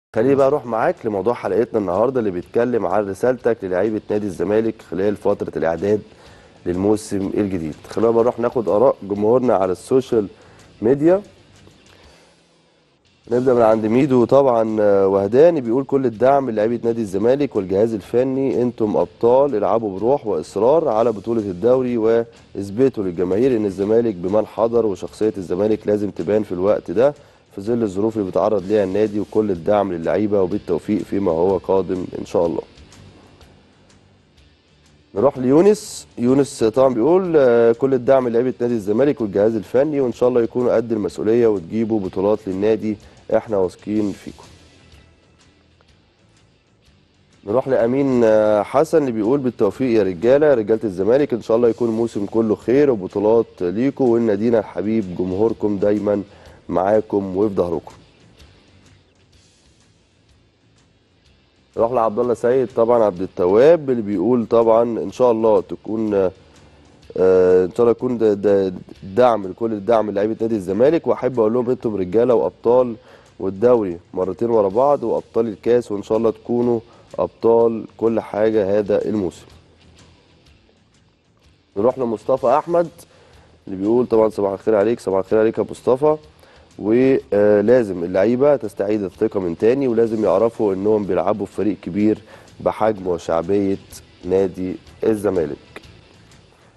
خليني بقى اروح معاك لموضوع حلقتنا النهارده اللي بيتكلم عن رسالتك للاعيبه نادي الزمالك خلال فتره الاعداد للموسم الجديد خلينا بقى نروح ناخد اراء جمهورنا على السوشيال ميديا نبدا من عند ميدو طبعا آه، وهداني بيقول كل الدعم للاعيبه نادي الزمالك والجهاز الفني انتم ابطال العبوا بروح واصرار على بطوله الدوري واثبتوا للجماهير ان الزمالك بمن حضر وشخصيه الزمالك لازم تبان في الوقت ده في ظل الظروف اللي بيتعرض ليها النادي وكل الدعم للعيبه وبالتوفيق فيما هو قادم ان شاء الله نروح ليونس يونس طبعا بيقول آه، كل الدعم لعيبه نادي الزمالك والجهاز الفني وان شاء الله يكونوا قد المسؤوليه وتجيبوا بطولات للنادي احنا واثقين فيكم نروح لامين آه، حسن اللي بيقول بالتوفيق يا رجاله يا رجاله الزمالك ان شاء الله يكون الموسم كله خير وبطولات ليكم وان نادينا الحبيب جمهوركم دايما معاكم وفي ظهركم نروح لعبد الله سيد طبعا عبد التواب اللي بيقول طبعا ان شاء الله تكون آه، آه، ان شاء الله يكون ده- ده دعم لكل الدعم لعيبه نادي الزمالك واحب اقول لهم انتم رجاله وابطال والدوري مرتين ورا بعض وابطال الكاس وان شاء الله تكونوا ابطال كل حاجه هذا الموسم نروح لمصطفى احمد اللي بيقول طبعا صباح الخير عليك صباح الخير عليك يا مصطفى ولازم اللعيبه تستعيد الثقه من تاني ولازم يعرفوا انهم بيلعبوا في فريق كبير بحجم وشعبيه نادي الزمالك